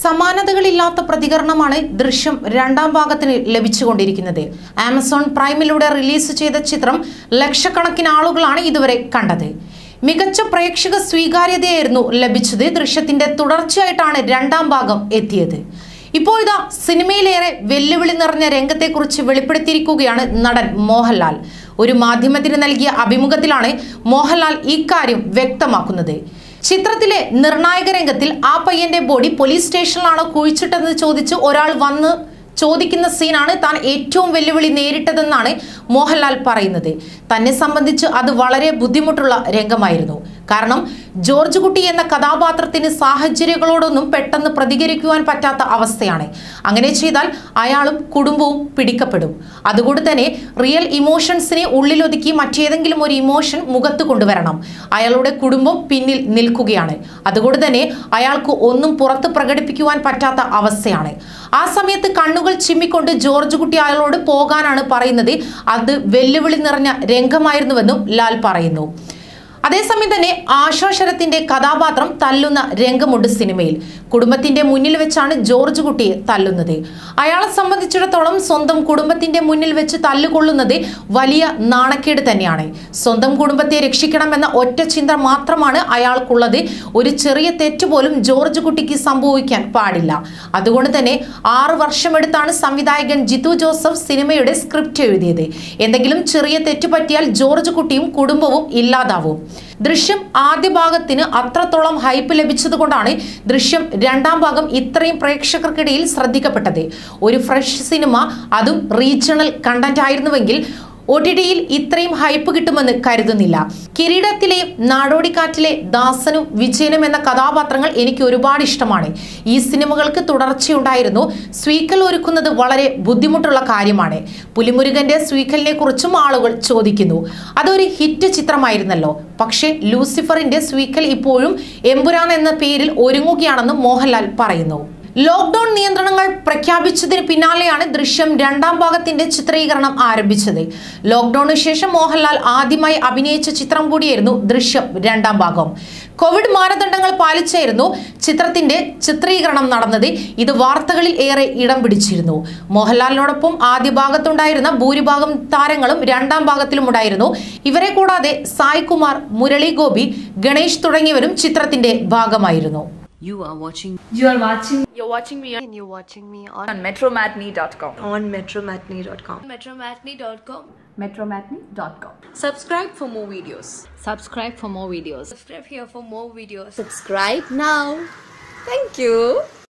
സമാനതകളില്ലാത്ത പ്രതികരണമാണ് ദൃശ്യം രണ്ടാം ഭാഗത്തിന് ലഭിച്ചുകൊണ്ടിരിക്കുന്നത് ആമസോൺ പ്രൈമിലൂടെ റിലീസ് ചെയ്ത ചിത്രം ലക്ഷക്കണക്കിന് ആളുകളാണ് ഇതുവരെ കണ്ടത് മികച്ച പ്രേക്ഷക സ്വീകാര്യതയായിരുന്നു ലഭിച്ചത് ദൃശ്യത്തിന്റെ തുടർച്ചയായിട്ടാണ് രണ്ടാം ഭാഗം എത്തിയത് ഇപ്പോൾ ഇതാ സിനിമയിലേറെ വെല്ലുവിളി നിറഞ്ഞ രംഗത്തെക്കുറിച്ച് വെളിപ്പെടുത്തിയിരിക്കുകയാണ് നടൻ മോഹൻലാൽ ഒരു മാധ്യമത്തിന് നൽകിയ അഭിമുഖത്തിലാണ് മോഹൻലാൽ ഇക്കാര്യം വ്യക്തമാക്കുന്നത് ചിത്രത്തിലെ നിർണായക രംഗത്തിൽ ആ പയ്യന്റെ ബോഡി പോലീസ് സ്റ്റേഷനിലാണോ കുഴിച്ചിട്ടെന്ന് ചോദിച്ച് ഒരാൾ വന്ന് ചോദിക്കുന്ന സീനാണ് താൻ ഏറ്റവും വെല്ലുവിളി നേരിട്ടതെന്നാണ് മോഹൻലാൽ പറയുന്നത് തന്നെ സംബന്ധിച്ച് അത് വളരെ ബുദ്ധിമുട്ടുള്ള രംഗമായിരുന്നു കാരണം ജോർജ് കുട്ടി എന്ന കഥാപാത്രത്തിന് സാഹചര്യങ്ങളോടൊന്നും പെട്ടെന്ന് പ്രതികരിക്കുവാൻ പറ്റാത്ത അവസ്ഥയാണ് അങ്ങനെ ചെയ്താൽ അയാളും കുടുംബവും പിടിക്കപ്പെടും അതുകൊണ്ട് തന്നെ റിയൽ ഇമോഷൻസിനെ ഉള്ളിലൊതുക്കി മറ്റേതെങ്കിലും ഒരു ഇമോഷൻ മുഖത്ത് കൊണ്ടുവരണം അയാളുടെ കുടുംബം പിന്നിൽ നിൽക്കുകയാണ് അതുകൊണ്ട് തന്നെ അയാൾക്ക് ഒന്നും പുറത്ത് പ്രകടിപ്പിക്കുവാൻ പറ്റാത്ത അവസ്ഥയാണ് ആ സമയത്ത് കണ്ണുകൾ ചിമ്മിക്കൊണ്ട് ജോർജ് കുട്ടി അയാളോട് പോകാനാണ് പറയുന്നത് അത് വെല്ലുവിളി നിറഞ്ഞ രംഗമായിരുന്നുവെന്നും ലാൽ പറയുന്നു അതേസമയം തന്നെ ആശാ ശരത്തിന്റെ കഥാപാത്രം തല്ലുന്ന രംഗമുണ്ട് സിനിമയിൽ കുടുംബത്തിന്റെ മുന്നിൽ വെച്ചാണ് ജോർജ് കുട്ടിയെ തല്ലുന്നത് അയാളെ സംബന്ധിച്ചിടത്തോളം സ്വന്തം കുടുംബത്തിന്റെ മുന്നിൽ വെച്ച് തല്ലുകൊള്ളുന്നത് വലിയ നാണക്കേട് തന്നെയാണ് സ്വന്തം കുടുംബത്തെ രക്ഷിക്കണമെന്ന ഒറ്റ ചിന്ത മാത്രമാണ് അയാൾക്കുള്ളത് ഒരു ചെറിയ തെറ്റ് പോലും ജോർജ് കുട്ടിക്ക് സംഭവിക്കാൻ പാടില്ല അതുകൊണ്ട് തന്നെ ആറ് വർഷമെടുത്താണ് സംവിധായകൻ ജിത്തു ജോസഫ് സിനിമയുടെ സ്ക്രിപ്റ്റ് എഴുതിയത് എന്തെങ്കിലും ചെറിയ തെറ്റ് പറ്റിയാൽ ജോർജ് കുട്ടിയും കുടുംബവും ഇല്ലാതാവും ദൃശ്യം ആദ്യ ഭാഗത്തിന് അത്രത്തോളം ഹൈപ്പ് ലഭിച്ചതുകൊണ്ടാണ് ദൃശ്യം രണ്ടാം ഭാഗം ഇത്രയും പ്രേക്ഷകർക്കിടയിൽ ശ്രദ്ധിക്കപ്പെട്ടത് ഒരു ഫ്രഷ് സിനിമ അതും റീജിയണൽ കണ്ടന്റ് ആയിരുന്നുവെങ്കിൽ ഒ ടി ടിയിൽ ഇത്രയും ഹൈപ്പ് കിട്ടുമെന്ന് കരുതുന്നില്ല കിരീടത്തിലെ നാടോടിക്കാറ്റിലെ ദാസനും വിജയനും എന്ന കഥാപാത്രങ്ങൾ എനിക്ക് ഒരുപാട് ഇഷ്ടമാണ് ഈ സിനിമകൾക്ക് തുടർച്ചയുണ്ടായിരുന്നു സ്വീക്കൽ ഒരുക്കുന്നത് വളരെ ബുദ്ധിമുട്ടുള്ള കാര്യമാണ് പുലിമുരുകന്റെ സ്വീക്കലിനെ കുറിച്ചും ആളുകൾ ചോദിക്കുന്നു അതൊരു ഹിറ്റ് ചിത്രമായിരുന്നല്ലോ പക്ഷേ ലൂസിഫറിന്റെ സ്വീക്കൽ ഇപ്പോഴും എമ്പുരാൻ എന്ന പേരിൽ ഒരുങ്ങുകയാണെന്ന് മോഹൻലാൽ പറയുന്നു ലോക്ക്ഡൌൺ നിയന്ത്രണങ്ങൾ പ്രഖ്യാപിച്ചതിന് പിന്നാലെയാണ് ദൃശ്യം രണ്ടാം ഭാഗത്തിന്റെ ചിത്രീകരണം ആരംഭിച്ചത് ലോക്ക്ഡൌണിന് ശേഷം മോഹൻലാൽ ആദ്യമായി അഭിനയിച്ച ചിത്രം കൂടിയായിരുന്നു ദൃശ്യം രണ്ടാം ഭാഗം കോവിഡ് മാനദണ്ഡങ്ങൾ പാലിച്ചായിരുന്നു ചിത്രത്തിന്റെ ചിത്രീകരണം നടന്നത് ഇത് വാർത്തകളിൽ ഏറെ ഇടം പിടിച്ചിരുന്നു മോഹൻലാലിനോടൊപ്പം ആദ്യ ഭാഗത്തുണ്ടായിരുന്ന ഭൂരിഭാഗം താരങ്ങളും രണ്ടാം ഭാഗത്തിലും ഉണ്ടായിരുന്നു ഇവരെ കൂടാതെ സായ് കുമാർ മുരളി ഗോപി ഗണേഷ് തുടങ്ങിയവരും ചിത്രത്തിന്റെ ഭാഗമായിരുന്നു You are watching You are watching You're watching me and you're watching me on on metromatney.com. on metromatney.com. metromatney.com. Metromatney.com. Subscribe for more videos. Subscribe for more videos. Subscribe here for more videos. Subscribe now. Thank you.